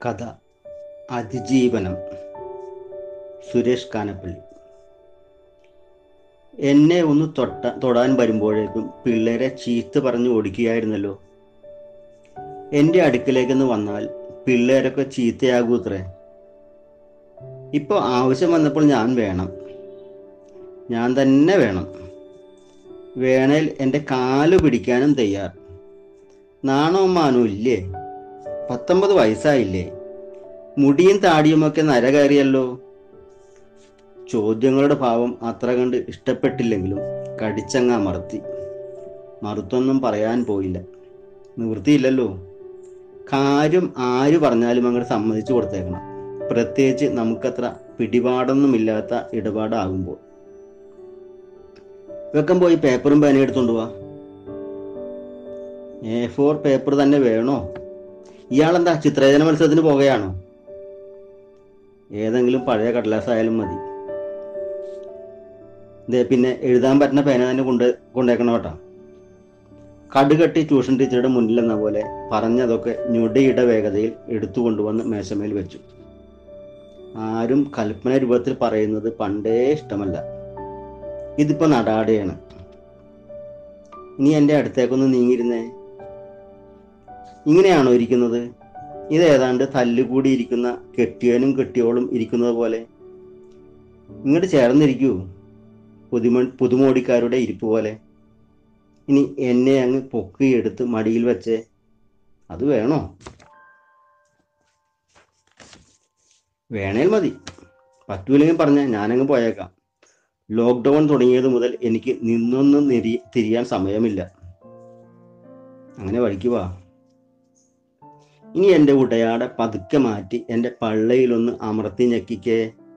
കഥ അതിജീവനം സുരേഷ് കാനപ്പള്ളി എന്നെ ഒന്ന് തൊട്ട തൊടാൻ വരുമ്പോഴേക്കും പിള്ളേരെ ചീത്ത പറഞ്ഞു ഓടിക്കുകയായിരുന്നല്ലോ എൻ്റെ അടുക്കലേക്കൊന്ന് വന്നാൽ പിള്ളേരൊക്കെ ചീത്തയാകൂത്രേ ഇപ്പോൾ ആവശ്യം വന്നപ്പോൾ ഞാൻ വേണം ഞാൻ തന്നെ വേണം വേണേൽ എൻ്റെ കാല് പിടിക്കാനും തയ്യാർ നാണവും മാനവും ഇല്ലേ പത്തൊമ്പത് വയസ്സായില്ലേ മുടിയും താടിയുമൊക്കെ നര കയറിയല്ലോ ചോദ്യങ്ങളുടെ ഭാവം അത്ര കണ്ട് ഇഷ്ടപ്പെട്ടില്ലെങ്കിലും കടിച്ചങ്ങ മറുത്തി മറുത്തൊന്നും പറയാൻ പോയില്ല നിവൃത്തിയില്ലല്ലോ കാര്യം ആര് പറഞ്ഞാലും അങ്ങോട്ട് സമ്മതിച്ചു കൊടുത്തേക്കണം പ്രത്യേകിച്ച് നമുക്കത്ര പിടിപാടൊന്നുമില്ലാത്ത ഇടപാടാകുമ്പോൾ വെക്കം പോയി പേപ്പറും പേനയും എടുത്തോണ്ട് പോവാ എ ഫോർ പേപ്പർ തന്നെ വേണോ ഇയാളെന്താ ചിത്രരചന മത്സരത്തിന് പോകുകയാണോ ഏതെങ്കിലും പഴയ കടലാസായാലും മതി ദേ പിന്നെ എഴുതാൻ പറ്റുന്ന പേന തന്നെ കൊണ്ട് കൊണ്ടേക്കണം കേട്ടോ കടുകട്ടി ട്യൂഷൻ ടീച്ചറുടെ മുന്നിലെന്ന പോലെ പറഞ്ഞതൊക്കെ ഞൊടിയുടെ വേഗതയിൽ എടുത്തു കൊണ്ടുവന്ന് മേശമേൽ വെച്ചു ആരും കൽപ്പന രൂപത്തിൽ പറയുന്നത് പണ്ടേ ഇഷ്ടമല്ല ഇതിപ്പോ നടാടെയാണ് ഇനി എൻ്റെ അടുത്തേക്കൊന്ന് നീങ്ങിയിരുന്നേ ഇങ്ങനെയാണോ ഇരിക്കുന്നത് ഇത് ഏതാണ്ട് തല്ലുകൂടി ഇരിക്കുന്ന കെട്ടിയനും കെട്ടിയോളും ഇരിക്കുന്നത് പോലെ ഇങ്ങോട്ട് ചേർന്നിരിക്കൂ പുതുമ പുതുമോടിക്കാരുടെ ഇരിപ്പ് പോലെ ഇനി എന്നെ അങ്ങ് പൊക്കിയെടുത്ത് മടിയിൽ വെച്ചേ അത് വേണോ വേണേൽ മതി പറ്റൂലെങ്കിൽ പറഞ്ഞ ഞാനങ്ങ് പോയേക്കാം ലോക്ക്ഡൗൺ തുടങ്ങിയത് മുതൽ എനിക്ക് നിന്നൊന്നും നെരി തിരിയാൻ സമയമില്ല അങ്ങനെ വഴിക്കുവാ ഇനി എൻ്റെ ഉടയാടെ പതുക്കെ മാറ്റി എൻ്റെ പള്ളയിലൊന്ന് അമർത്തി ഞെക്കിക്കേ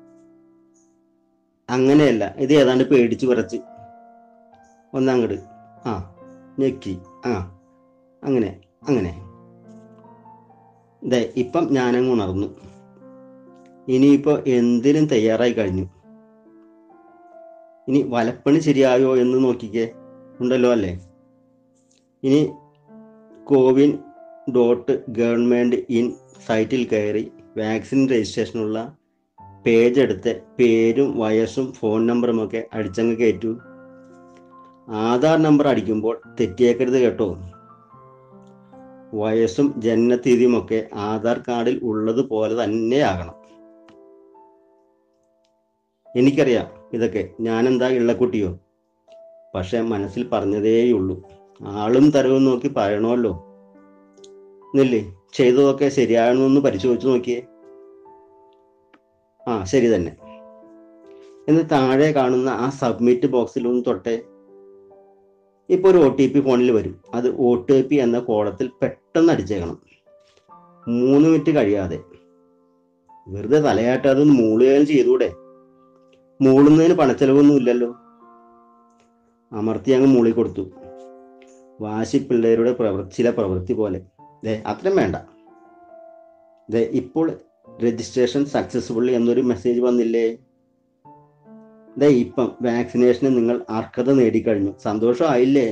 അങ്ങനെയല്ല ഇത് ഏതാണ്ട് പേടിച്ചു വിറച്ച് ഒന്നങ്ങട് ആ ഞെക്കി ആ അങ്ങനെ അങ്ങനെ ദേ ഇപ്പം ഞാനങ്ങ് ഉണർന്നു ഇനിയിപ്പോൾ എന്തിനും തയ്യാറായി കഴിഞ്ഞു ഇനി വലപ്പണി ശരിയായോ എന്ന് നോക്കിക്കേ ഉണ്ടല്ലോ അല്ലേ ഇനി കോവിൻ ഡോട്ട് ഗവൺമെൻറ് ഇൻ സൈറ്റിൽ കയറി വാക്സിൻ രജിസ്ട്രേഷനുള്ള പേജ് എടുത്ത് പേരും വയസ്സും ഫോൺ നമ്പറും ഒക്കെ അടിച്ചങ്ങ് കയറ്റു ആധാർ നമ്പർ അടിക്കുമ്പോൾ തെറ്റിയേക്കരുത് കേട്ടോ വയസ്സും ജനനത്തീയതിയും ഒക്കെ ആധാർ കാർഡിൽ ഉള്ളതുപോലെ തന്നെയാകണം എനിക്കറിയാം ഇതൊക്കെ ഞാനെന്താ ഇള്ളക്കുട്ടിയോ പക്ഷെ മനസ്സിൽ പറഞ്ഞതേയുള്ളൂ ആളും തരവും നോക്കി പറയണമല്ലോ നെല്ലേ ചെയ്തതൊക്കെ ശരിയാണോ എന്ന് പരിശോധിച്ച് നോക്കിയേ ആ ശരി തന്നെ എന്ന് താഴെ കാണുന്ന ആ സബ്മിറ്റ് ബോക്സിൽ ഒന്ന് തൊട്ടേ ഇപ്പോൾ ഒരു ഒ ടി പി ഫോണിൽ വരും അത് ഒ ടി പി എന്ന കോളത്തിൽ പെട്ടെന്ന് അടിച്ചേക്കണം മൂന്ന് മിനിറ്റ് കഴിയാതെ വെറുതെ തലയാട്ടാതെ ഒന്ന് മൂളുകയും ചെയ്തൂടെ മൂളുന്നതിന് പണച്ചെലവൊന്നും ഇല്ലല്ലോ അമർത്തി അങ്ങ് മൂളി കൊടുത്തു വാശി പിള്ളേരുടെ പ്രവൃത്തി ചില പ്രവൃത്തി പോലെ ദേ അത്രയും വേണ്ട ദേ ഇപ്പോൾ രജിസ്ട്രേഷൻ സക്സസ്ഫുള്ളി എന്നൊരു മെസ്സേജ് വന്നില്ലേ ദേ ഇപ്പം വാക്സിനേഷന് നിങ്ങൾ അർഹത നേടിക്കഴിഞ്ഞു സന്തോഷമായില്ലേ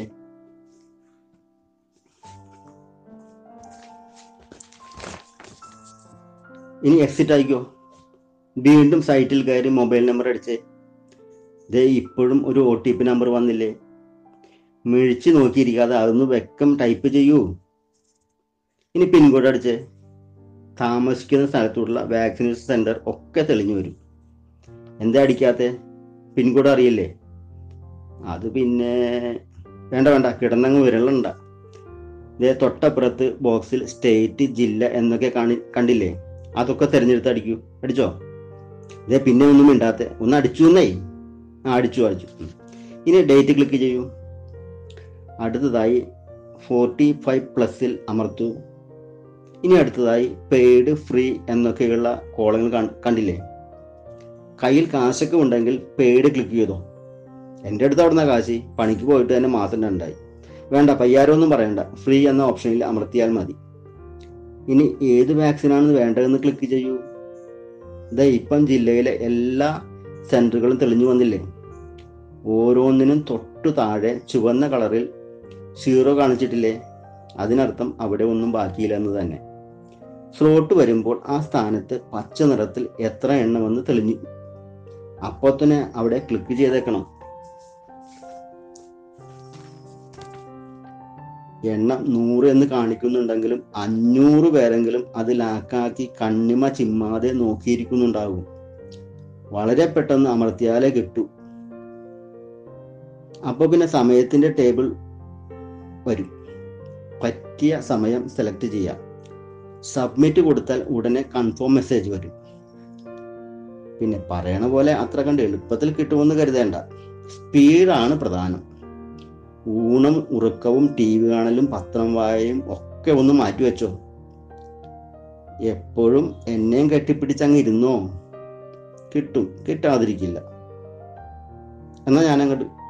ഇനി എക്സിറ്റ് ആയിക്കോ വീണ്ടും സൈറ്റിൽ കയറി മൊബൈൽ നമ്പർ അടിച്ചേ ദേ ഇപ്പോഴും ഒരു ഒ ടി പി നമ്പർ വന്നില്ലേ മിഴിച്ച് നോക്കിയിരിക്കാതെ അതൊന്ന് വെക്കം ടൈപ്പ് ചെയ്യൂ ഇനി പിൻകോഡ് അടിച്ചേ താമസിക്കുന്ന സ്ഥലത്തുള്ള വാക്സിനേഷൻ സെന്റർ ഒക്കെ തെളിഞ്ഞു വരും എന്താ അടിക്കാത്തെ പിൻകോഡ് അറിയില്ലേ അത് പിന്നെ വേണ്ട വേണ്ട കിടന്നങ്ങ് വിരളുണ്ട ഇതേ തൊട്ടപ്പുറത്ത് ബോക്സിൽ സ്റ്റേറ്റ് ജില്ല എന്നൊക്കെ കാണി കണ്ടില്ലേ അതൊക്കെ തിരഞ്ഞെടുത്ത് അടിക്കൂ അടിച്ചോ ഇതേ പിന്നെ ഒന്നും മിണ്ടാത്തെ ഒന്ന് അടിച്ചു എന്നേ ആ അടിച്ചു അടിച്ചു ഉം. ഇനി ഡേറ്റ് ക്ലിക്ക് ചെയ്യൂ അടുത്തതായി ഫോർട്ടി ഫൈവ് പ്ലസിൽ അമർത്തു ഇനി അടുത്തതായി പെയ്ഡ് ഫ്രീ എന്നൊക്കെയുള്ള കോളങ്ങൾ കൺ- കണ്ടില്ലേ കയ്യിൽ കാശൊക്കെ ഉണ്ടെങ്കിൽ പെയ്ഡ് ക്ലിക്ക് ചെയ്തോ എൻ്റെ അടുത്ത് അവിടുന്ന് കാശി പണിക്ക് പോയിട്ട് തന്നെ മാസം രണ്ടായി വേണ്ട പയ്യാരൊന്നും പറയണ്ട ഫ്രീ എന്ന ഓപ്ഷനിൽ അമർത്തിയാൽ മതി ഇനി ഏത് വാക്സിനാണ് വേണ്ടതെന്ന് ക്ലിക്ക് ചെയ്യൂ ദേ ഇപ്പം ജില്ലയിലെ എല്ലാ സെന്ററുകളും തെളിഞ്ഞു വന്നില്ലേ ഓരോന്നിനും തൊട്ടു താഴെ ചുവന്ന കളറിൽ സീറോ കാണിച്ചിട്ടില്ലേ അതിനർത്ഥം അവിടെ ഒന്നും ബാക്കിയില്ല എന്ന് തന്നെ സ്ലോട്ട് വരുമ്പോൾ ആ സ്ഥാനത്ത് പച്ച നിറത്തിൽ എത്ര എണ്ണമെന്ന് തെളിഞ്ഞു അപ്പോൾ തന്നെ അവിടെ ക്ലിക്ക് ചെയ്തേക്കണം എണ്ണം നൂറ് എന്ന് കാണിക്കുന്നുണ്ടെങ്കിലും അഞ്ഞൂറ് പേരെങ്കിലും അത് ലാക്കാക്കി കണ്ണിമ ചിമ്മാതെ നോക്കിയിരിക്കുന്നുണ്ടാകും വളരെ പെട്ടെന്ന് അമർത്തിയാലേ കിട്ടൂ അപ്പൊ പിന്നെ സമയത്തിന്റെ ടേബിൾ വരും പറ്റിയ സമയം സെലക്ട് ചെയ്യാം സബ്മിറ്റ് കൊടുത്താൽ ഉടനെ കൺഫേം മെസ്സേജ് വരും പിന്നെ പറയണ പോലെ അത്ര കണ്ട് എളുപ്പത്തിൽ കിട്ടുമെന്ന് കരുതേണ്ട സ്പീഡാണ് പ്രധാനം ഊണും ഉറക്കവും ടി വി കാണലും പത്രം വായയും ഒക്കെ ഒന്ന് മാറ്റിവെച്ചോ എപ്പോഴും എന്നെയും കെട്ടിപ്പിടിച്ചങ്ങ് ഇരുന്നോ കിട്ടും കിട്ടാതിരിക്കില്ല എന്നാൽ ഞാനങ്ങോട്ട്